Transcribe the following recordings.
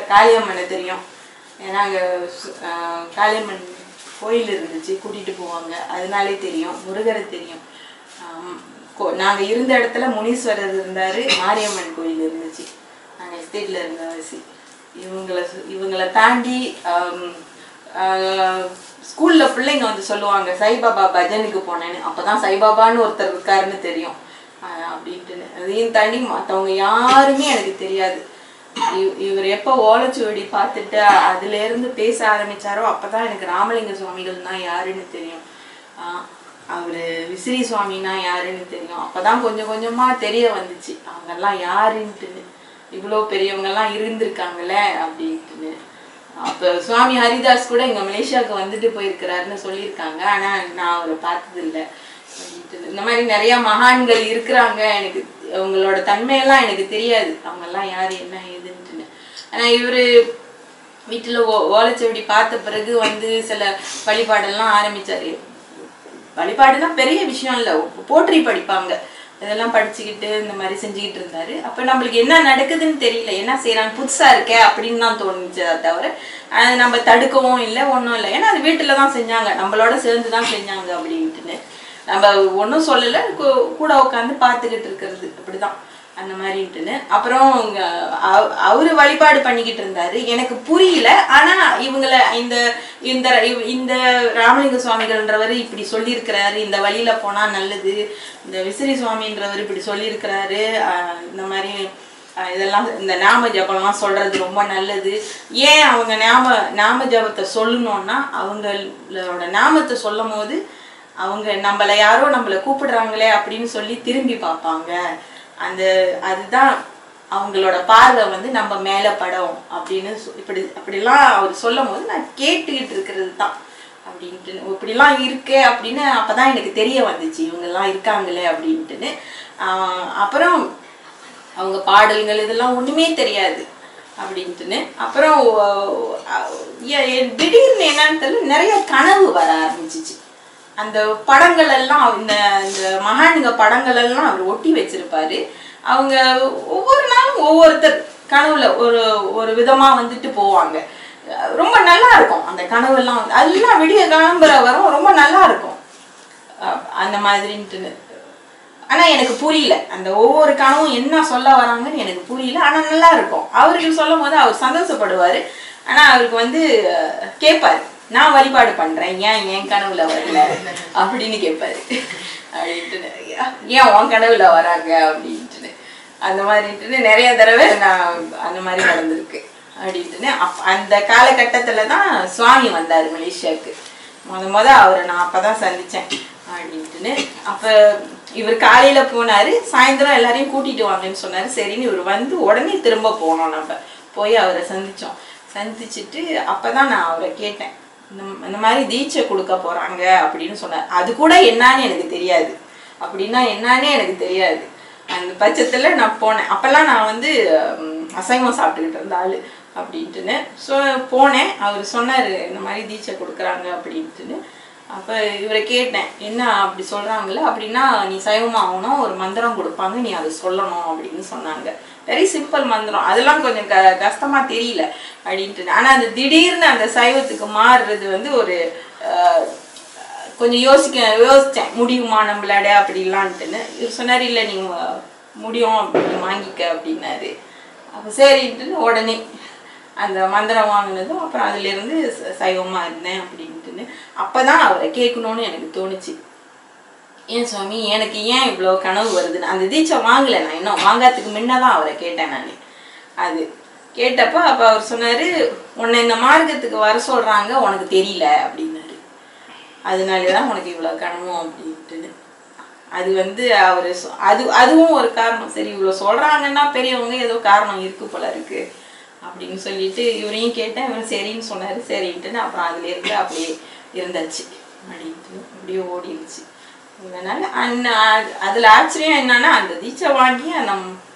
காளியம்மனை தெரியும் ஏன்னா அங்கே காளியம்மன் கோயில் இருந்துச்சு கூட்டிகிட்டு போவாங்க அதனாலே தெரியும் முருகரை தெரியும் நாங்கள் இருந்த இடத்துல முனீஸ்வரர் இருந்தார் மாரியம்மன் கோயில் இருந்துச்சு நாங்கள் எஸ்டேட்டில் இருந்த வயசு இவங்களை சு- இவங்களை தாண்டி ஸ்கூலில் பிள்ளைங்க வந்து சொல்லுவாங்க சாய்பாபா பஜனுக்கு போனேன்னு அப்போ தான் சாய்பாபான்னு ஒருத்தர் இருக்காருன்னு தெரியும் ஆஹ் அப்படின்ட்டுன்னு அதையும் தாண்டி மற்றவங்க யாருமே எனக்கு தெரியாது இவ்- இவர் எப்போ ஓலைச்சுவடி பார்த்துட்டு அதுலேருந்து பேச ஆரம்பிச்சாரோ அப்பதான் எனக்கு ராமலிங்க சுவாமிகள்னா யாருன்னு தெரியும் ஆஹ் அவரு விசிறி சுவாமினா யாருன்னு தெரியும் அப்பதான் கொஞ்சம் கொஞ்சமா தெரிய வந்துச்சு அவங்கெல்லாம் யாருன்ட்டுன்னு இவ்வளோ பெரியவங்கெல்லாம் இருந்திருக்காங்களே அப்படின்ட்டுன்னு அப்போ சுவாமி ஹரிதாஸ் கூட இங்க மலேசியாவுக்கு வந்துட்டு போயிருக்கிறாருன்னு சொல்லியிருக்காங்க ஆனா நான் அவரை பார்த்தது இல்லை இந்த மாதிரி நிறைய மகான்கள் இருக்கிறாங்க எனக்கு அவங்களோட தன்மையெல்லாம் எனக்கு தெரியாது அவங்கெல்லாம் யார் என்ன ஏதுன்ட்டுன்னு ஆனா இவரு வீட்டுல ஓ ஓலைச்சுவடி பார்த்த பிறகு வந்து சில வழிபாடெல்லாம் ஆரம்பிச்சாரு வழிபாடுனா பெரிய விஷயம் இல்லை போற்றி படிப்பாங்க இதெல்லாம் படிச்சுக்கிட்டு இந்த மாதிரி செஞ்சுக்கிட்டு இருந்தாரு அப்ப நம்மளுக்கு என்ன நடக்குதுன்னு தெரியல என்ன செய்யறாங்க புதுசா இருக்கே அப்படின்னு தான் தோணுச்சு அதை தவிர அது நம்ம தடுக்கவும் இல்லை ஒன்றும் இல்லை ஏன்னா அது வீட்டுல தான் செஞ்சாங்க நம்மளோட சேர்ந்து தான் செஞ்சாங்க அப்படின்ட்டுன்னு நம்ம ஒன்றும் சொல்லலை கூ- கூட உட்காந்து பார்த்துக்கிட்டு இருக்கிறது அப்படிதான் அந்த மாதிரின்ட்டுன்னு அப்புறம் இங்க அவ- அவரு வழிபாடு பண்ணிக்கிட்டு இருந்தாரு எனக்கு புரியல ஆனா இவங்கள இந்த இந்த இவ்- இந்த ராமலிங்க சுவாமிகள்ன்றவர் இப்படி சொல்லியிருக்கிறாரு இந்த வழியில போனா நல்லது இந்த விசிறி சுவாமின்றவர் இப்படி சொல்லியிருக்கிறாரு ஆஹ் இந்த மாதிரி ஆஹ் இதெல்லாம் இந்த நாம ஜபம்லாம் சொல்றது ரொம்ப நல்லது ஏன் அவங்க நாம நாம ஜபத்தை சொல்லணும்னா அவங்களோட நாமத்தை சொல்லும் போது அவங்க நம்மள யாரோ நம்மள கூப்பிடுறாங்களே அப்படின்னு சொல்லி திரும்பி பார்ப்பாங்க அந்த அதுதான் அவங்களோட பார்வை வந்து நம்ம மேல படும் அப்படின்னு சொ- இப்படி அப்படிலாம் அவர் சொல்லும் போது நான் கேட்டுக்கிட்டு இருக்கிறது தான் அப்படின்ட்டு இப்படிலாம் இருக்கே அப்படின்னு அப்பதான் எனக்கு தெரிய வந்துச்சு இவங்கெல்லாம் இருக்காங்களே அப்படின்ட்டுன்னு ஆஹ் அப்புறம் அவங்க பாடல்கள் இதெல்லாம் ஒண்ணுமே தெரியாது அப்படின்ட்டுன்னு அப்புறம் ஓ- அஹ் எ- எ- திடீர்னு என்னன்னு தெரியல நிறைய கனவு வர ஆரம்பிச்சிச்சு அந்த படங்கள் எல்லாம் இந்த இந்த மகானுங்க படங்கள் எல்லாம் அவர் ஒட்டி வச்சிருப்பாரு அவங்க ஒவ்வொரு நாளும் ஒவ்வொருத்தர் கனவுல ஒரு ஒரு விதமா வந்துட்டு போவாங்க அஹ் ரொம்ப நல்லா இருக்கும் அந்த கனவு எல்லாம் வந்து எல்லாம் விடிய கிளம்புற வரும் ரொம்ப நல்லா இருக்கும் அஹ் அந்த மாதிரின்ட்டுன்னு ஆனா எனக்கு புரியல அந்த ஒவ்வொரு கனவும் என்ன சொல்ல வராங்கன்னு எனக்கு புரியல ஆனா நல்லா இருக்கும் அவருக்கு சொல்லும் போது அவர் சந்தோஷப்படுவாரு ஆனா அவருக்கு வந்து அஹ், கேட்பாரு நான் வழிபாடு பண்றேன் ஏன் என் கனவுல வரல அப்படின்னு கேட்பாரு அப்படின்ட்டு ஏன் உன் கனவுல வராங்க அப்படின்ட்டுன்னு அந்த மாதிரின்ட்டுன்னு நிறைய தடவை நான் அந்த மாதிரி நடந்திருக்கு அப்படின்ட்டுன்னு அப் அந்த காலகட்டத்துல தான் சுவாமி வந்தாரு மலேசியாவுக்கு முத முத அவரை நான் அப்பதான் சந்திச்சேன் அப்படின்ட்டுன்னு அப்ப இவர் காலையில போனாரு சாயந்தரம் எல்லாரையும் கூட்டிட்டு வாங்கன்னு சொன்னாரு சரின்னு இவர் வந்து உடனே திரும்ப போனோம் நம்ம போய் அவரை சந்திச்சோம் சந்திச்சுட்டு அப்பதான் நான் அவரை கேட்டேன் இந்த இந்த மாதிரி தீட்சை கொடுக்க போறாங்க அப்படின்னு சொன்னார் அது கூட என்னன்னு எனக்கு தெரியாது அப்படின்னா என்னன்னே எனக்கு தெரியாது அந்த பட்சத்துல நான் போனேன் அப்பெல்லாம் நான் வந்து ம், அசைவம் சாப்பிட்டுக்கிட்டு இருந்த ஆளு அப்படின்ட்டுன்னு ஸோ போனேன் அவர் சொன்னார் இந்த மாதிரி தீட்சை கொடுக்குறாங்க அப்படின்ட்டுன்னு அப்போ இவரை கேட்டேன் என்ன அப்படி சொல்கிறாங்களே அப்படின்னா நீ சைவமாக ஆகணும் ஒரு மந்திரம் கொடுப்பாங்க நீ அதை சொல்லணும் அப்படின்னு சொன்னாங்க வெரி சிம்பிள் மந்திரம் அதெல்லாம் கொஞ்சம் க கஷ்டமாக தெரியல அப்படின்ட்டு ஆனால் அது திடீர்னு அந்த சைவத்துக்கு மாறுறது வந்து ஒரு அஹ், கொஞ்சம் யோசிக்க யோசித்தேன் முடியுமா நம்மளாட அப்படிலான்ட்டுன்னு இவர் சொன்னார் இல்லை நீ முடியும் அப்படி வாங்கிக்க அப்படின்னாரு அப்போ சரின்ட்டுன்னு உடனே அந்த மந்திரம் வாங்கினதும் அப்புறம் அதுலேருந்து ச- சைவமா இருந்தேன் அப்படின்ட்டுன்னு அப்போ தான் அவரை கேட்கணும்னு எனக்கு தோணுச்சு ஏன் சுவாமி எனக்கு ஏன் இவ்வளோ கனவு வருதுன்னு அந்த தீட்சை வாங்கலை நான் இன்னும் வாங்காததுக்கு முன்ன தான் அவரை கேட்டேன் நான் அது கேட்டப்போ அப்போ அவர் சொன்னார் உன்னை இந்த மார்க்கத்துக்கு வர சொல்கிறாங்க உனக்கு தெரியல அப்படின்னாரு அதனால தான் உனக்கு இவ்வளோ கனவும் அப்படின்ட்டுன்னு அது வந்து அவர் அது அதுவும் ஒரு காரணம் சரி இவ்வளோ சொல்கிறாங்கன்னா பெரியவங்க ஏதோ காரணம் இருக்கு போல இருக்கு அப்படின்னு சொல்லிட்டு இவரையும் கேட்டேன் இவர் சரின்னு சொன்னார் சரின்ட்டுன்னு அப்புறம் அதுல இருந்து அப்படியே இருந்தாச்சு அப்படின்ட்டு அப்படியே ஓடிடுச்சு அதனால அண்ணா அதில் ஆச்சரியம் என்னன்னா அந்த தீட்சை வாங்கி அந்த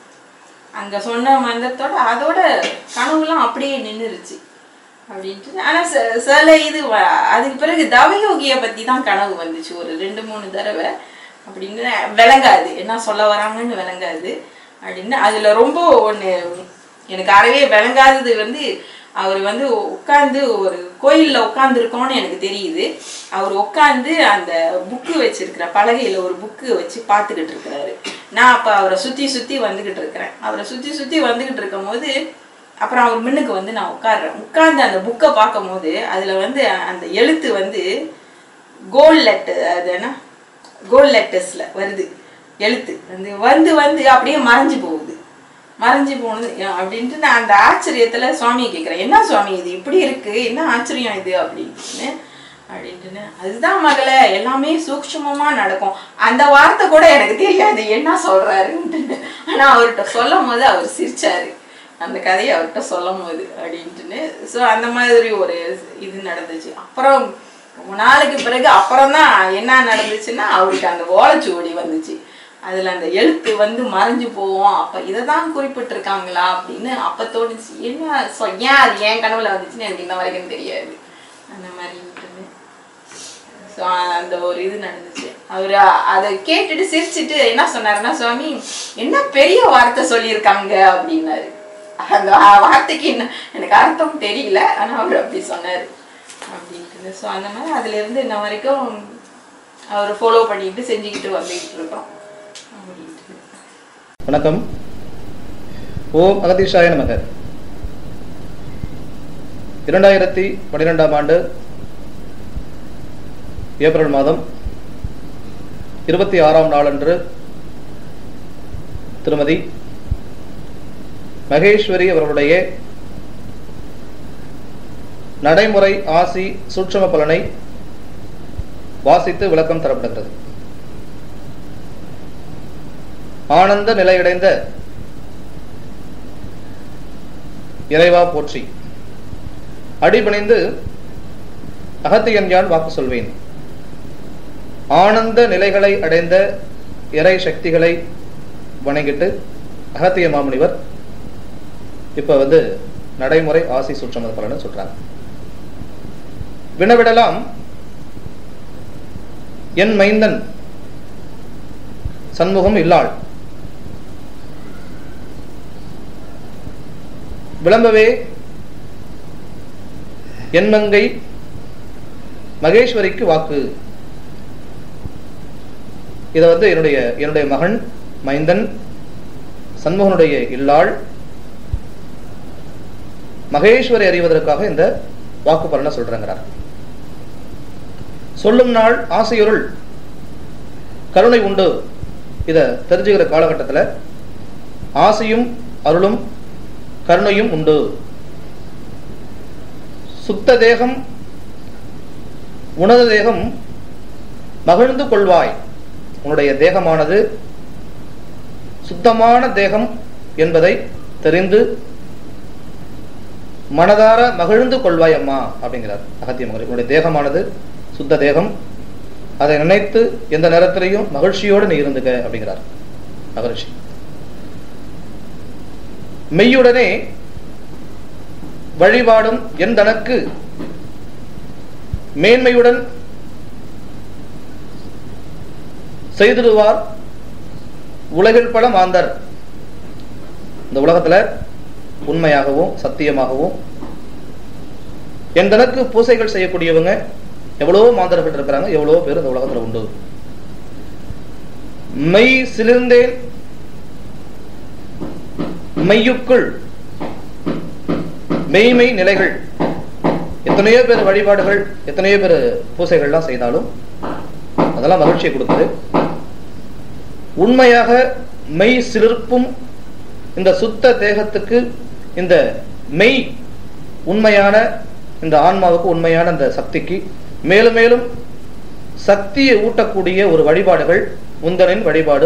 அங்கே சொன்ன மந்திரத்தோட அதோட கனவுலாம் அப்படியே நின்றுருச்சு அப்படின்ட்டு ஆனால் சில இது வ- அதுக்கு பிறகு தவயோகியை பற்றி தான் கனவு வந்துச்சு ஒரு ரெண்டு மூணு தடவை அப்படின்னு விளங்காது என்ன சொல்ல வராங்கன்னு விளங்காது அப்படின்னு அதில் ரொம்ப ஒன்று எனக்கு அறவே விளங்காதது வந்து அவர் வந்து உட்காந்து ஒரு கோயில்ல உட்காந்துருக்கோன்னு எனக்கு தெரியுது அவர் உட்காந்து அந்த புக்கு வச்சிருக்கிற பலகையில ஒரு புக்கு வச்சு பார்த்துக்கிட்டு இருக்கிறாரு நான் அப்ப அவரை சுத்தி சுத்தி வந்துகிட்டு இருக்கிறேன் அவரை சுத்தி சுத்தி வந்துகிட்டு இருக்கும் போது அப்புறம் அவர் முன்னுக்கு வந்து நான் உட்கார்றேன் உட்கார்ந்து அந்த புக்கை பார்க்கும் போது அதுல வந்து அந்த எழுத்து வந்து கோல்ட் லெட்டர் அது என்ன கோல்ட் லெட்டர்ஸ்ல வருது எழுத்து வந்து வந்து வந்து அப்படியே மறைஞ்சு போகுது மறைஞ்சு போனது ஏன் அப்படின்ட்டு நான் அந்த ஆச்சரியத்துல சுவாமியை கேட்குறேன் என்ன சுவாமி இது இப்படி இருக்கு என்ன ஆச்சரியம் இது அப்படின்னு அப்படின்ட்டுன்னு அதுதான் மகளே எல்லாமே சூக்ஷ்மமா நடக்கும் அந்த வார்த்தை கூட எனக்கு தெரியாது என்ன சொல்றாருன்ட்டு ஆனா அவர்கிட்ட சொல்லும் போது அவர் சிரிச்சாரு அந்த கதையை அவர்கிட்ட சொல்லும் போது அப்படின்ட்டுன்னு ஸோ அந்த மாதிரி ஒரு இது நடந்துச்சு அப்புறம் ரொம்ப நாளைக்கு பிறகு அப்புறம் தான் என்ன நடந்துச்சுன்னா அவருக்கு அந்த ஓலைச்சுவடி வந்துச்சு அதுல அந்த எழுத்து வந்து மறைஞ்சு போவோம் அப்ப இதை தான் குறிப்பிட்டிருக்காங்களா அப்படின்னு அப்ப தோணுச்சு என்ன சொ ஏன் அது ஏன் கனவுல வந்துச்சுன்னு எனக்கு இன்ன வரைக்கும் தெரியாது அந்த மாதிரி ஸோ அந்த ஒரு இது நடந்துச்சு அவர் அதை கேட்டுட்டு சிரிச்சிட்டு என்ன சொன்னாருன்னா சுவாமி என்ன பெரிய வார்த்தை சொல்லியிருக்காங்க அப்படின்னாரு அந்த வார்த்தைக்கு என்ன எனக்கு அர்த்தம் தெரியல ஆனா அவர் அப்படி சொன்னாரு அப்படின்ட்டு ஸோ அந்த மாதிரி அதுல இருந்து இன்ன வரைக்கும் அவர் ஃபாலோ பண்ணிட்டு செஞ்சுக்கிட்டு வந்துக்கிட்டு இருக்கோம் அப்படின்ட்டு வணக்கம் ஓம் அகதீஷாய நமக இரண்டாயிரத்தி பன்னிரெண்டாம் ஆண்டு ஏப்ரல் மாதம் இருபத்தி ஆறாம் நாளன்று திருமதி மகேஸ்வரி அவர்களுடைய நடைமுறை ஆசி சூட்சம பலனை வாசித்து விளக்கம் தரப்படுகிறது ஆனந்த நிலையடைந்த இறைவா போற்றி அடிபணிந்து அகத்தியன் யான் வாக்கு சொல்வேன் ஆனந்த நிலைகளை அடைந்த இறை சக்திகளை வணங்கிட்டு அகத்திய மாமுனிவர் இப்ப வந்து நடைமுறை ஆசி சுற்றமத பலன்னு சொல்றாங்க வினவிடலாம் என் மைந்தன் சண்முகம் இல்லாள் விளம்பவே என்மங்கை மகேஸ்வரிக்கு வாக்கு இதை வந்து என்னுடைய என்னுடைய மகன் மைந்தன் சண்முகனுடைய இல்லாள் மகேஸ்வரி அறிவதற்காக இந்த வாக்கு பலனை சொல்றேங்கிறார் சொல்லும் நாள் ஆசையுருள் கருணை உண்டு இத தெரிஞ்சுக்கிற காலகட்டத்தில் ஆசையும் அருளும் கருணையும் உண்டு சுத்த தேகம் உனது தேகம் மகிழ்ந்து கொள்வாய் உன்னுடைய தேகமானது சுத்தமான தேகம் என்பதை தெரிந்து மனதார மகிழ்ந்து கொள்வாய் அம்மா அப்படிங்கிறார் அகத்திய மகரி உன்னுடைய தேகமானது சுத்த தேகம் அதை நினைத்து எந்த நேரத்திலையும் மகிழ்ச்சியோடு நீ இருந்துக்க அப்படிங்கிறார் மகரிஷி மெய்யுடனே வழிபாடும் என் தனக்கு மேன்மையுடன் செய்திடுவார் உலகில் பல மாந்தர் இந்த உலகத்துல உண்மையாகவும் சத்தியமாகவும் என் தனக்கு பூசைகள் செய்யக்கூடியவங்க எவ்வளவோ மாந்தர்கள் இருக்கிறாங்க எவ்வளவோ பேர் இந்த உலகத்துல உண்டு மெய் சிலிர்ந்தேன் மெய்யுக்குள் மெய்மை நிலைகள் எத்தனையோ பேர் வழிபாடுகள் எத்தனையோ பேர் பூசைகள்லாம் செய்தாலும் அதெல்லாம் மகிழ்ச்சியை கொடுக்குது உண்மையாக மெய் சிலிர்ப்பும் இந்த சுத்த தேகத்துக்கு இந்த மெய் உண்மையான இந்த ஆன்மாவுக்கு உண்மையான இந்த சக்திக்கு மேலும் மேலும் சக்தியை ஊட்டக்கூடிய ஒரு வழிபாடுகள் உந்தனின் வழிபாடு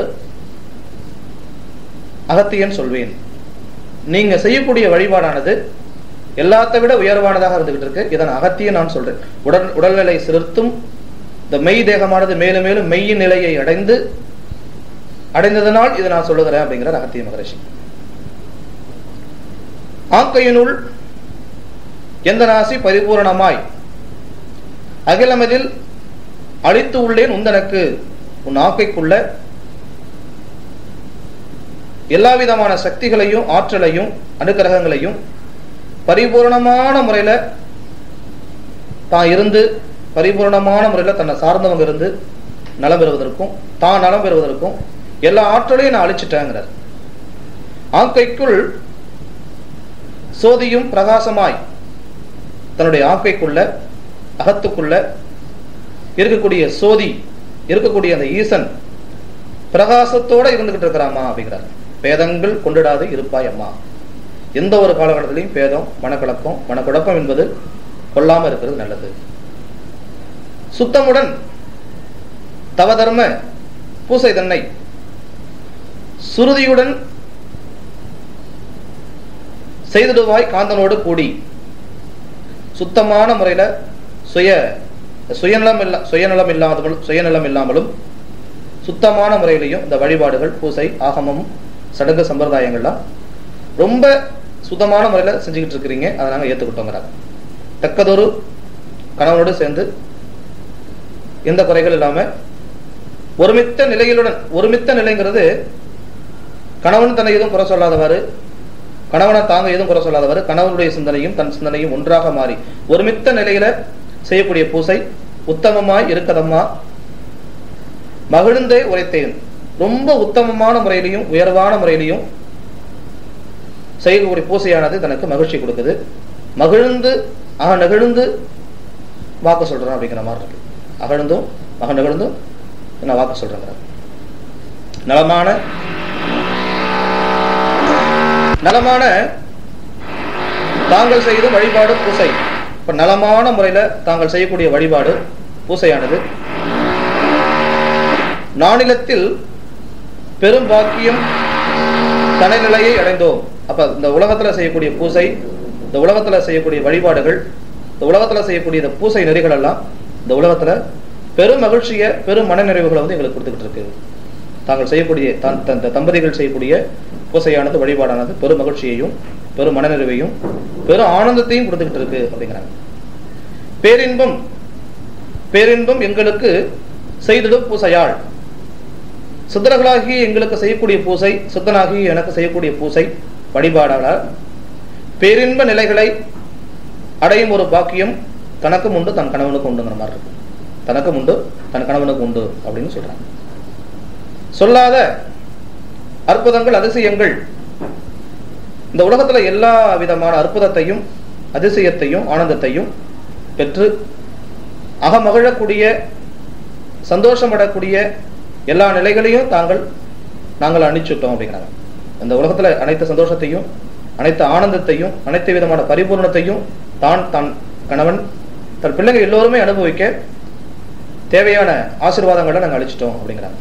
அகத்தியன் சொல்வேன் நீங்க செய்யக்கூடிய வழிபாடானது எல்லாத்தை விட உயர்வானதாக இருந்துகிட்டு இருக்கு இதன் அகத்திய நான் சொல்றேன் உடல் உடல்நிலை சிறுத்தும் இந்த மெய் தேகமானது மேலும் மேலும் மெய்யின் நிலையை அடைந்து அடைந்ததனால் இதை நான் சொல்லுகிறேன் அப்படிங்கிறார் அகத்திய மகரிஷி ஆக்கையினுள் எந்த நாசி பரிபூரணமாய் அகிலமதில் அழித்து உள்ளேன் உந்தனக்கு உன் ஆக்கைக்குள்ள எல்லா விதமான சக்திகளையும் ஆற்றலையும் அனுக்கிரகங்களையும் பரிபூர்ணமான முறையில தான் இருந்து பரிபூர்ணமான முறையில தன்னை சார்ந்தவங்க இருந்து நலம் பெறுவதற்கும் தான் நலம் பெறுவதற்கும் எல்லா ஆற்றலையும் நான் அழிச்சிட்டேங்கிறார் ஆக்கைக்குள் சோதியும் பிரகாசமாய் தன்னுடைய ஆக்கைக்குள்ள அகத்துக்குள்ள இருக்கக்கூடிய சோதி இருக்கக்கூடிய அந்த ஈசன் பிரகாசத்தோட இருந்துகிட்டு இருக்கிறாமா அப்படிங்கிறார் பேதங்கள் கொண்டிடாது இருப்பாய் அம்மா எந்த ஒரு காலகட்டத்திலையும் பேதம் மனக்கலக்கம் மனக்குழப்பம் என்பது கொள்ளாம இருக்கிறது நல்லது சுத்தமுடன் தவதர்ம பூசை தன்னை சுருதியுடன் செய்திடுவாய் காந்தனோடு கூடி சுத்தமான முறையில சுய சுயநலம் இல்ல சுயநலம் இல்லாமலும் சுயநலம் இல்லாமலும் சுத்தமான முறையிலையும் இந்த வழிபாடுகள் பூசை ஆகமம் சடங்கு சம்பிரதாயங்கள்லாம் ரொம்ப சுத்தமான முறையில செஞ்சுக்கிட்டு இருக்கிறீங்க அதை நாங்கள் ஏற்றுக்கிட்டோங்கிறாங்க தக்கதொரு கணவனோடு சேர்ந்து எந்த குறைகள் இல்லாம ஒருமித்த நிலையிலுடன் ஒருமித்த நிலைங்கிறது கணவன் தன்னை எதுவும் குறை சொல்லாதவாறு கணவனை தாங்க எதுவும் குறை சொல்லாதவாறு கணவனுடைய சிந்தனையும் தன் சிந்தனையும் ஒன்றாக மாறி ஒருமித்த நிலையில செய்யக்கூடிய பூசை உத்தமமாய் இருக்கதம்மா மகிழ்ந்தே உரைத்தேன் ரொம்ப உத்தமமான முறையிலையும் உயர்வான முறையிலையும் செய்யக்கூடிய பூசையானது தனக்கு மகிழ்ச்சி கொடுக்குது மகிழ்ந்து அக நெகிழ்ந்து வாக்கு சொல்றேன் அப்படிங்கிற மாதிரி இருக்கு அகழ்ந்தும் மக நெகிழ்ந்தும் நான் வாக்கு சொல்றேங்கிறார் நலமான நலமான தாங்கள் செய்த வழிபாடு பூசை இப்ப நலமான முறையில தாங்கள் செய்யக்கூடிய வழிபாடு பூசையானது நானிலத்தில் பெரும் பாக்கியம் தனிநிலையை அடைந்தோம் அப்ப இந்த உலகத்துல செய்யக்கூடிய பூசை இந்த உலகத்துல செய்யக்கூடிய வழிபாடுகள் இந்த உலகத்துல செய்யக்கூடிய இந்த பூசை நெறிகள் எல்லாம் இந்த உலகத்துல பெரும் மகிழ்ச்சிய பெரும் மனநிறைவுகளை வந்து எங்களுக்கு கொடுத்துக்கிட்டு இருக்கு தாங்கள் செய்யக்கூடிய தான் இந்த தம்பதிகள் செய்யக்கூடிய பூசையானது வழிபாடானது பெரும் மகிழ்ச்சியையும் பெரும் மனநிறைவையும் பெரும் ஆனந்தத்தையும் கொடுத்துக்கிட்டு இருக்கு அப்படிங்கிறாங்க பேரின்பம் பேரின்பம் எங்களுக்கு செய்திடும் பூசையாள் சித்தர்களாகி எங்களுக்கு செய்யக்கூடிய பூசை சித்தனாகி எனக்கு செய்யக்கூடிய பூசை வழிபாடாளர் பேரின்ப நிலைகளை அடையும் ஒரு பாக்கியம் தனக்கும் உண்டு தன் கணவனுக்கு உண்டுங்கிற மாதிரி இருக்கு தனக்கும் உண்டு தன் கணவனுக்கு உண்டு அப்படின்னு சொல்றாங்க சொல்லாத அற்புதங்கள் அதிசயங்கள் இந்த உலகத்துல எல்லா விதமான அற்புதத்தையும் அதிசயத்தையும் ஆனந்தத்தையும் பெற்று அகமகிழக்கூடிய சந்தோஷப்படக்கூடிய எல்லா நிலைகளையும் தாங்கள் நாங்கள் அணிச்சுட்டோம் அப்படிங்கிறாங்க இந்த உலகத்துல அனைத்து சந்தோஷத்தையும் அனைத்து ஆனந்தத்தையும் அனைத்து விதமான பரிபூர்ணத்தையும் தான் தன் கணவன் தன் பிள்ளைங்க எல்லோருமே அனுபவிக்க தேவையான ஆசீர்வாதங்களை நாங்கள் அழிச்சிட்டோம் அப்படிங்கிறாங்க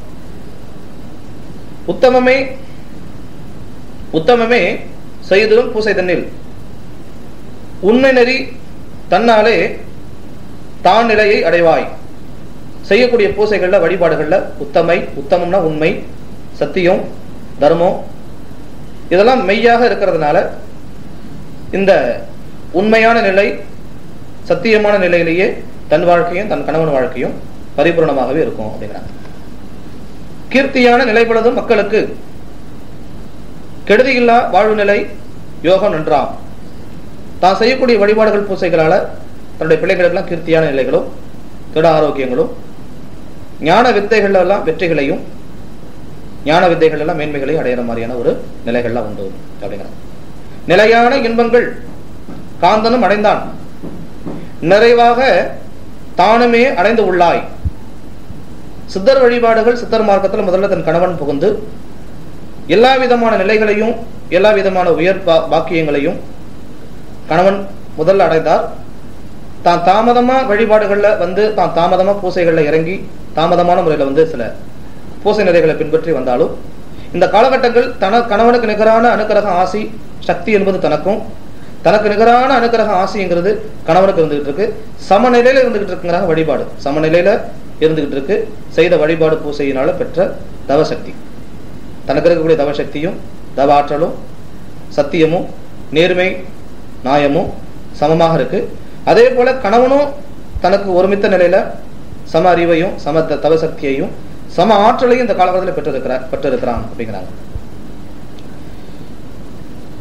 உத்தமமே உத்தமமே செய்திடும் பூசை தன்னில் உண்மை நெறி தன்னாலே தான் நிலையை அடைவாய் செய்யக்கூடிய பூசைகள்ல வழிபாடுகள்ல உத்தமை உத்தமம்னா உண்மை சத்தியம் தர்மம் இதெல்லாம் மெய்யாக இருக்கிறதுனால இந்த உண்மையான நிலை சத்தியமான நிலையிலேயே தன் வாழ்க்கையும் தன் கணவன் வாழ்க்கையும் பரிபூர்ணமாகவே இருக்கும் அப்படிங்கிறாங்க கீர்த்தியான நிலைப்பளதும் மக்களுக்கு கெடுதியில்லா வாழ்வு நிலை யோகம் நன்றாம் தான் செய்யக்கூடிய வழிபாடுகள் பூசைகளால தன்னுடைய பிள்ளைகளுக்கெல்லாம் கீர்த்தியான நிலைகளும் திட ஆரோக்கியங்களும் ஞான வித்தைகள் எல்லாம் வெற்றிகளையும் ஞான வித்தைகள் எல்லாம் மேன்மைகளையும் அடையிற மாதிரியான ஒரு நிலைகள்லாம் உண்டு அப்படிங்கிறாங்க நிலையான இன்பங்கள் காந்தனும் அடைந்தான் நிறைவாக தானுமே அடைந்து உள்ளாய் சித்தர் வழிபாடுகள் சித்தர் மார்க்கத்தில் முதல்ல தன் கணவன் புகுந்து எல்லா விதமான நிலைகளையும் எல்லா விதமான உயர் பா- பாக்கியங்களையும் கணவன் முதல்ல அடைந்தார் தான் தாமதமா வழிபாடுகள்ல வந்து தான் தாமதமா பூசைகள்ல இறங்கி தாமதமான முறையில வந்து சில பூசை நிலைகளை பின்பற்றி வந்தாலும் இந்த காலகட்டங்கள் தன கணவனுக்கு நிகரான அனுக்கிரக ஆசி சக்தி என்பது தனக்கும் தனக்கு நிகரான அனுக்கிரக ஆசைங்கிறது கணவனுக்கு இருந்துகிட்டு இருக்கு சமநிலையில இருந்துகிட்டு இருக்குங்கிறாங்க வழிபாடு சமநிலையில இருந்துகிட்டு இருக்கு செய்த வழிபாடு பூசையினால பெற்ற தவசக்தி தனக்கு இருக்கக்கூடிய தவசக்தியும் தவ ஆற்றலும் சத்தியமும் நேர்மை நியாயமும் சமமாக இருக்கு அதே போல கணவனும் தனக்கு ஒருமித்த நிலையில சம அறிவையும் சம த- தவசக்தியையும் சம ஆற்றலையும் இந்த காலகட்டத்தில் பெற்றிருக்கிறார் பெற்றிருக்கிறான் அப்படிங்கிறாங்க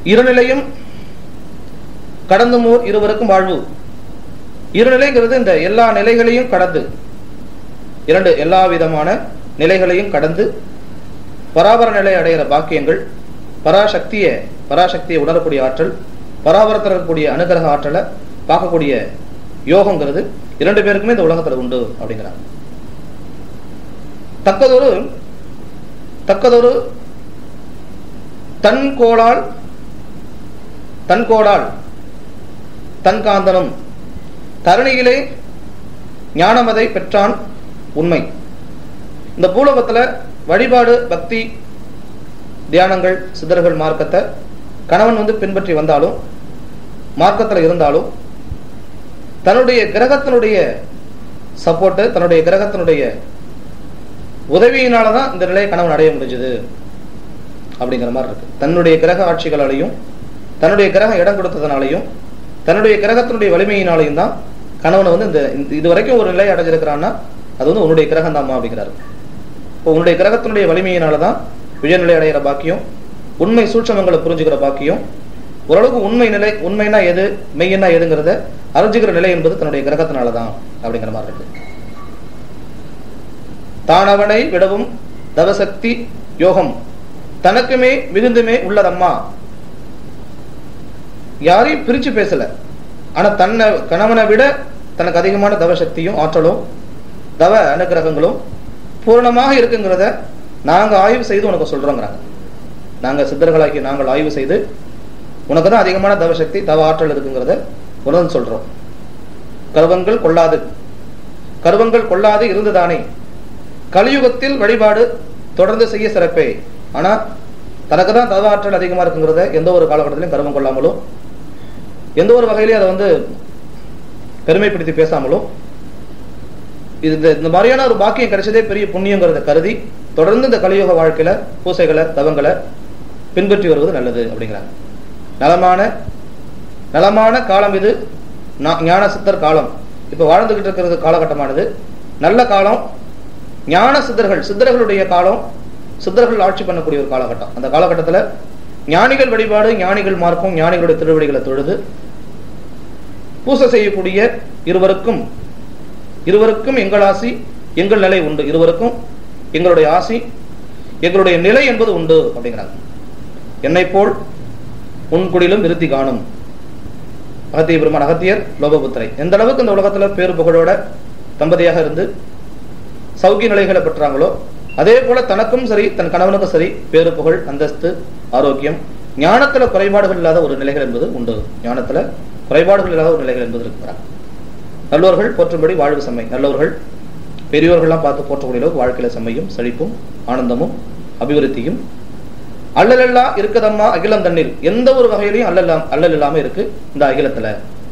இருநிலையும் கடந்துமோர் இருவருக்கும் வாழ்வு இருநிலைங்கிறது இந்த எல்லா நிலைகளையும் கடந்து இரண்டு எல்லா விதமான நிலைகளையும் கடந்து பராபர நிலை அடைகிற பாக்கியங்கள் பராசக்தியை பராசக்தியை உணரக்கூடிய ஆற்றல் பராபரத்தில் இருக்கக்கூடிய அனுகிரக ஆற்றலை பார்க்கக்கூடிய யோகங்கிறது இரண்டு பேருக்குமே இந்த உலகத்துல உண்டு அப்படிங்கிறாங்க தக்கதொரு தக்கதொரு தன் கோளால் தன் கோடால் தன் காந்தனும் தரணியிலே ஞானமதை பெற்றான் உண்மை இந்த பூலோகத்துல வழிபாடு பக்தி தியானங்கள் சித்தர்கள் மார்க்கத்தை கணவன் வந்து பின்பற்றி வந்தாலும் மார்க்கத்துல இருந்தாலும் தன்னுடைய கிரகத்தினுடைய சப்போர்ட்டு தன்னுடைய கிரகத்தினுடைய உதவியினால தான் இந்த நிலையை கணவன் அடைய முடிஞ்சது அப்படிங்கிற மாதிரி இருக்கு தன்னுடைய கிரக ஆட்சிகளாலையும் தன்னுடைய கிரகம் இடம் கொடுத்ததுனாலையும் தன்னுடைய கிரகத்தினுடைய வலிமையினாலையும் தான் கணவனை வந்து இந்த இந்த- இது வரைக்கும் ஒரு நிலை அடைஞ்சிருக்கிறான்னா அது வந்து உன்னுடைய கிரகம் தான்மா அப்படிங்கிறாரு இப்போ உன்னுடைய கிரகத்தினுடைய வலிமையினால தான் உயர்நிலை அடைகிற பாக்கியம் உண்மை சூட்சமங்களை புரிஞ்சுக்கிற பாக்கியம் ஓரளவுக்கு உண்மை நிலை உண்மைனா எது மெய்யனா எதுங்கிறத அறிஞ்சுக்கிற நிலை என்பது தன்னுடைய கிரகத்தினால தான் அப்படிங்கிற மாதிரி இருக்கு தானவனை விடவும் தவசக்தி யோகம் தனக்குமே மிகுந்துமே உள்ளதம்மா யாரையும் பிரிச்சு பேசல ஆனா தன்னை கணவனை விட தனக்கு அதிகமான தவசக்தியும் ஆற்றலும் தவ அனுகிரகங்களும் பூரணமாக இருக்குங்கிறத நாங்க ஆய்வு செய்து உனக்கு சொல்றோங்கிறாங்க நாங்க சித்தர்களாகி நாங்கள் ஆய்வு செய்து உனக்கு தான் அதிகமான தவசக்தி தவ ஆற்றல் இருக்குங்கிறத உணர்ந்து சொல்றோம் கர்வங்கள் கொள்ளாது கர்வங்கள் கொள்ளாது இருந்துதானே கலியுகத்தில் வழிபாடு தொடர்ந்து செய்ய சிறப்பே ஆனா தனக்கு தான் தவ ஆற்றல் அதிகமா இருக்குங்கிறத எந்த ஒரு காலகட்டத்திலும் கர்வம் கொள்ளாமலோ எந்த ஒரு வகையிலையும் அதை வந்து பெருமைப்படுத்தி பேசாமலும் இது இந்த- இந்த மாதிரியான ஒரு பாக்கியம் கிடைச்சதே பெரிய புண்ணியங்கிறத கருதி தொடர்ந்து இந்த கலியுக வாழ்க்கையில பூசைகளை தவங்களை பின்பற்றி வருவது நல்லது அப்படிங்கிறாங்க நலமான நலமான காலம் இது நா- ஞான சித்தர் காலம் இப்ப வாழ்ந்துகிட்டு இருக்கிறது காலகட்டமானது நல்ல காலம் ஞான சித்தர்கள் சித்தர்களுடைய காலம் சித்தர்கள் ஆட்சி பண்ணக்கூடிய ஒரு காலகட்டம் அந்த காலகட்டத்துல ஞானிகள் வழிபாடு ஞானிகள் மார்க்கம் ஞானிகளுடைய திருவடிகளை தொழுது பூசை செய்யக்கூடிய இருவருக்கும் இருவருக்கும் எங்கள் ஆசி எங்கள் நிலை உண்டு இருவருக்கும் எங்களுடைய ஆசி எங்களுடைய நிலை என்பது உண்டு அப்படிங்கிறாங்க என்னை போல் உன் குடிலும் விருத்தி காணும் அகத்திய பெருமான் அகத்தியர் லோகபுத்திரை எந்த அளவுக்கு இந்த உலகத்துல பேரு புகழோட தம்பதியாக இருந்து சௌகிய நிலைகளை பெற்றாங்களோ அதே போல தனக்கும் சரி தன் கணவனுக்கும் சரி பேரு புகழ் அந்தஸ்து ஆரோக்கியம் ஞானத்துல குறைபாடுகள் இல்லாத ஒரு நிலைகள் என்பது உண்டு ஞானத்துல குறைபாடுகள் இல்லாத ஒரு நிலைகள் என்பது இருக்கிறார் நல்லோர்கள் போற்றும்படி வாழ்வு செம்மை நல்லவர்கள் பெரியோர்கள்லாம் பார்த்து போற்றக்கூடிய அளவுக்கு வாழ்க்கையில செம்மையும் செழிப்பும் ஆனந்தமும் அபிவிருத்தியும் அல்லலெல்லா இருக்கதம்மா அகிலம் தண்ணீர் எந்த ஒரு வகையிலையும் அல்லல்லாம் அல்லல் இல்லாம இருக்கு இந்த அகிலத்துல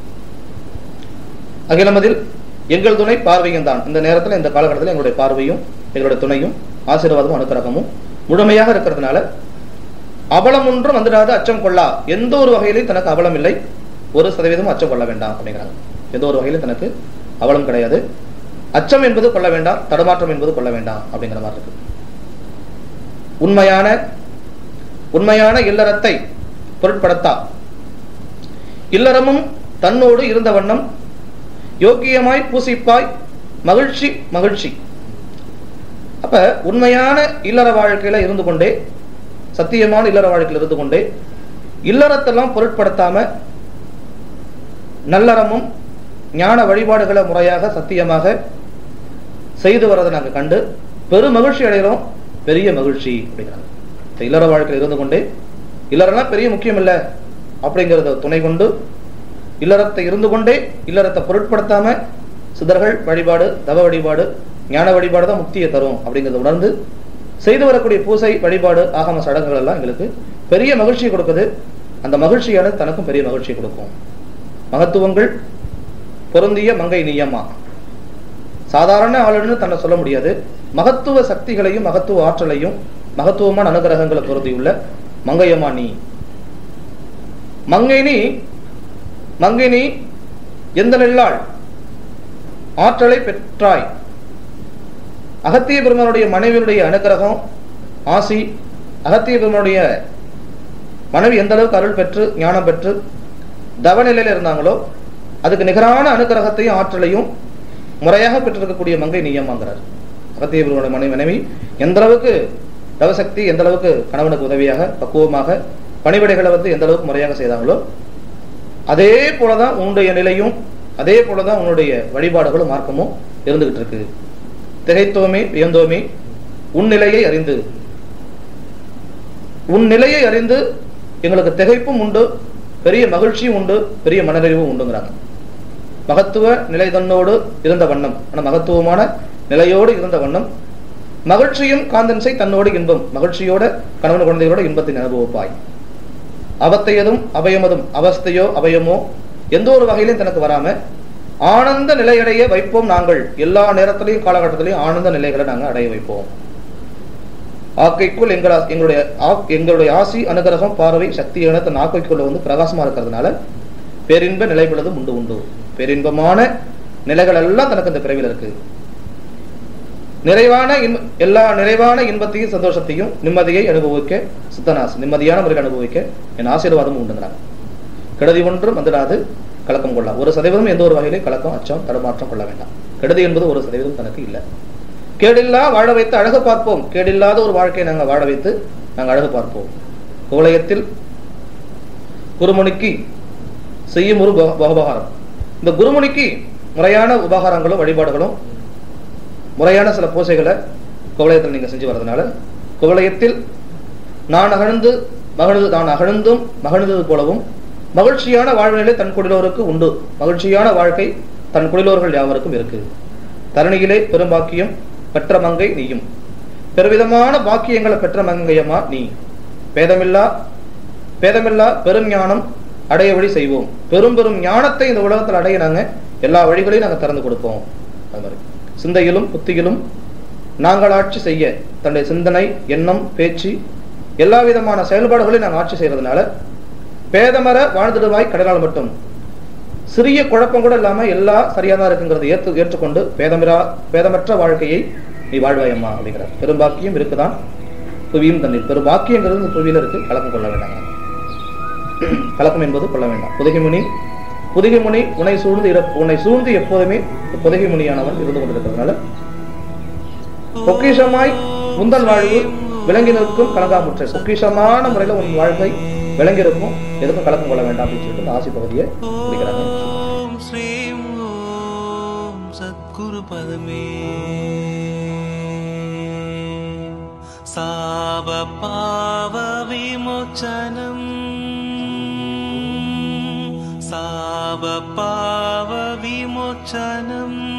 அகிலமதில் எங்கள் துணை பார்வையும் தான் இந்த நேரத்துல இந்த காலகட்டத்தில் எங்களுடைய பார்வையும் எங்களுடைய துணையும் ஆசீர்வாதமும் அனுக்கிரகமும் முழுமையாக இருக்கிறதுனால அவலம் ஒன்றும் வந்துடாத அச்சம் கொள்ளா எந்த ஒரு வகையிலையும் தனக்கு அவலம் இல்லை ஒரு சதவீதமும் அச்சம் கொள்ள வேண்டாம் அப்படிங்கிறாங்க எந்த ஒரு வகையிலும் தனக்கு அவலம் கிடையாது அச்சம் என்பது கொள்ள வேண்டாம் தடுமாற்றம் என்பது கொள்ள வேண்டாம் அப்படிங்கிற மாதிரி இருக்கு உண்மையான உண்மையான இல்லறத்தை பொருட்படுத்தா இல்லறமும் தன்னோடு இருந்த வண்ணம் யோக்கியமாய் பூசிப்பாய் மகிழ்ச்சி மகிழ்ச்சி அப்ப உண்மையான இல்லற வாழ்க்கையில இருந்து கொண்டே சத்தியமான இல்லற வாழ்க்கையில இருந்து கொண்டே இல்லறத்தெல்லாம் பொருட்படுத்தாம நல்லறமும் ஞான வழிபாடுகளை முறையாக சத்தியமாக செய்து வரதை நாங்க கண்டு பெரு மகிழ்ச்சி அடைகிறோம் பெரிய மகிழ்ச்சி அப்படிங்கிறாங்க இந்த இல்லற வாழ்க்கையில் இருந்து கொண்டே இல்லறம்லாம் பெரிய முக்கியம் இல்லை அப்படிங்கிறத துணை கொண்டு இல்லறத்தை இருந்து கொண்டே இல்லறத்தை பொருட்படுத்தாம சித்தர்கள் வழிபாடு தவ வழிபாடு ஞான வழிபாடு தான் முக்தியை தரும் அப்படிங்கிறத உணர்ந்து செய்து வரக்கூடிய பூசை வழிபாடு ஆகம சடங்குகள் எல்லாம் எங்களுக்கு பெரிய மகிழ்ச்சியை கொடுக்குது அந்த மகிழ்ச்சியானது தனக்கும் பெரிய மகிழ்ச்சியை கொடுக்கும் மகத்துவங்கள் பொருந்திய மங்கை நீயம்மா சாதாரண ஆளுன்னு தன்னை சொல்ல முடியாது மகத்துவ சக்திகளையும் மகத்துவ ஆற்றலையும் மகத்துவமான அனுகிரகங்களை பொருந்தியுள்ள மங்கையம்மா நீ மங்கை நீ மங்கை நீ எந்த நெல்லாள் ஆற்றலை பெற்றாய் அகத்திய பெருமனுடைய மனைவியுடைய அனுகிரகம் ஆசி அகத்திய பெருமனுடைய மனைவி எந்த அளவுக்கு அருள் பெற்று ஞானம் பெற்று தவநிலையில இருந்தாங்களோ அதுக்கு நிகரான அனுகிரகத்தையும் ஆற்றலையும் முறையாக பெற்றிருக்கக்கூடிய மங்கை நீயம்மாங்கிறார் அகத்திய பெருமானுடைய மனைவி மனைவி எந்த அளவுக்கு தவசக்தி எந்த அளவுக்கு கணவனுக்கு உதவியாக பக்குவமாக பணிவிடைகளை வந்து எந்த அளவுக்கு முறையாக செய்தாங்களோ அதே போலதான் உன்னுடைய நிலையும் அதே போலதான் உன்னுடைய வழிபாடுகளும் மார்க்கமும் இருந்துகிட்டு இருக்கு திகைத்தோமே வியந்தோமே உன் நிலையை அறிந்து உன் நிலையை அறிந்து எங்களுக்கு திகைப்பும் உண்டு பெரிய மகிழ்ச்சியும் உண்டு பெரிய மனநிறைவும் உண்டுங்கிறாங்க மகத்துவ நிலை தன்னோடு இருந்த வண்ணம் ஆனா மகத்துவமான நிலையோடு இருந்த வண்ணம் மகிழ்ச்சியும் காந்தன்சை தன்னோடு இன்பம் மகிழ்ச்சியோட கணவன் குழந்தைகளோட இன்பத்தின் அனுபவப்பாய் அவத்தையதும் அபயமதும் அவஸ்தையோ அபயமோ எந்த ஒரு வகையிலும் தனக்கு வராம ஆனந்த நிலையடைய வைப்போம் நாங்கள் எல்லா நேரத்திலையும் காலகட்டத்திலையும் ஆனந்த நிலைகளை நாங்கள் அடைய வைப்போம் ஆக்கைக்குள் எங்கள் எங்களுடைய ஆ- எங்களுடைய ஆசி அனுகிரகம் பார்வை சக்தி என தன் ஆக்கைக்குள்ள வந்து பிரகாசமா இருக்கிறதுனால பேரின்ப நிலைகளதும் உண்டு உண்டு பேரின்பமான நிலைகள் எல்லாம் தனக்கு இந்த பிறவில இருக்கு நிறைவான இன்ப எல்லா நிறைவான இன்பத்தையும் சந்தோஷத்தையும் நிம்மதியை அனுபவிக்க சித்தனாஸ் நிம்மதியான முறையில் அனுபவிக்க என் ஆசீர்வாதம் உண்டுங்கிறாங்க கெடுதி ஒன்றும் வந்துடாது கலக்கம் கொள்ளலாம் ஒரு சதவீதம் எந்த ஒரு வகையிலே கலக்கம் அச்சம் தடுமாற்றம் கொள்ள வேண்டாம் கெடுதி என்பது ஒரு சதவீதம் தனக்கு இல்லை கேடில்லா வாழ வைத்து அழகு பார்ப்போம் கேடில்லாத ஒரு வாழ்க்கையை நாங்கள் வாழ வைத்து நாங்கள் அழகு பார்ப்போம் குவலயத்தில் குருமணிக்கு செய்யும் ஒரு உப- உபகாரம் இந்த குருமணிக்கு முறையான உபகாரங்களும் வழிபாடுகளும் முறையான சில பூசைகளை குவலயத்தில் நீங்க செஞ்சு வர்றதுனால குவலயத்தில் நான் அகழ்ந்து மகிழ்ந்து நான் அகழ்ந்தும் மகிழ்ந்தது போலவும் மகிழ்ச்சியான வாழ்நிலை தன் குடிலோருக்கு உண்டு மகிழ்ச்சியான வாழ்க்கை தன் குடிலோர்கள் யாவருக்கும் இருக்கு தரணியிலே பெரும்பாக்கியம் பெற்ற மங்கை நீயும் பெருவிதமான பாக்கியங்களை பெற்ற மங்கையம்மா நீ பேதமில்லா பேதமில்லா பெரும் ஞானம் அடைய வழி செய்வோம் பெரும் பெரும் ஞானத்தை இந்த உலகத்தில் அடைய நாங்க எல்லா வழிகளையும் நாங்க திறந்து கொடுப்போம் அது மாதிரி சிந்தையிலும் புத்தியிலும் நாங்கள் ஆட்சி செய்ய தன்னுடைய சிந்தனை எண்ணம் பேச்சு எல்லா விதமான செயல்பாடுகளையும் நாங்கள் ஆட்சி செய்யறதுனால பேதமர வாழ்ந்துடுவாய் கடலால் மட்டும் சிறிய குழப்பம் கூட இல்லாம எல்லாம் சரியா தான் இருக்குங்கிறத ஏற்று ஏற்றுக்கொண்டு பேதமிரா பேதமற்ற வாழ்க்கையை நீ வாழ்வாயம்மா அப்படிங்கிறார் பெரும்பாக்கியம் இருக்குதான் புவியும் தண்ணீர் பெரும்பாக்கியங்கிறது இந்த புவியில இருக்கு கலக்கம் கொள்ள வேண்டாங்க கலக்கம் என்பது கொள்ள வேண்டாம் புதுகைமுனி புதுகைமுனி உன்னை சூழ்ந்து இர- உன்னை சூழ்ந்து எப்போதுமே புதுகைமுனியானவன் இருந்து கொண்டிருக்கிறதுனால பொக்கிஷமாய் முந்தன் வாழ்வு விளங்கி நிற்கும் கலங்காமுற்ற பொக்கிஷமான முறையில உன் வாழ்க்கை விளங்கி இருக்கும் எதுக்கும் கலக்கம் கொள்ள வேண்டாம் அப்படின்னு சொல்லிட்டு இந்த ஆசி பகுதியை முடிக்கிறாங்க ஓம் ஸ்ரீம் ஓம் சத்குரு பதமே சாப பாவ விமோச்சனம் சாப பாவ விமோச்சனம்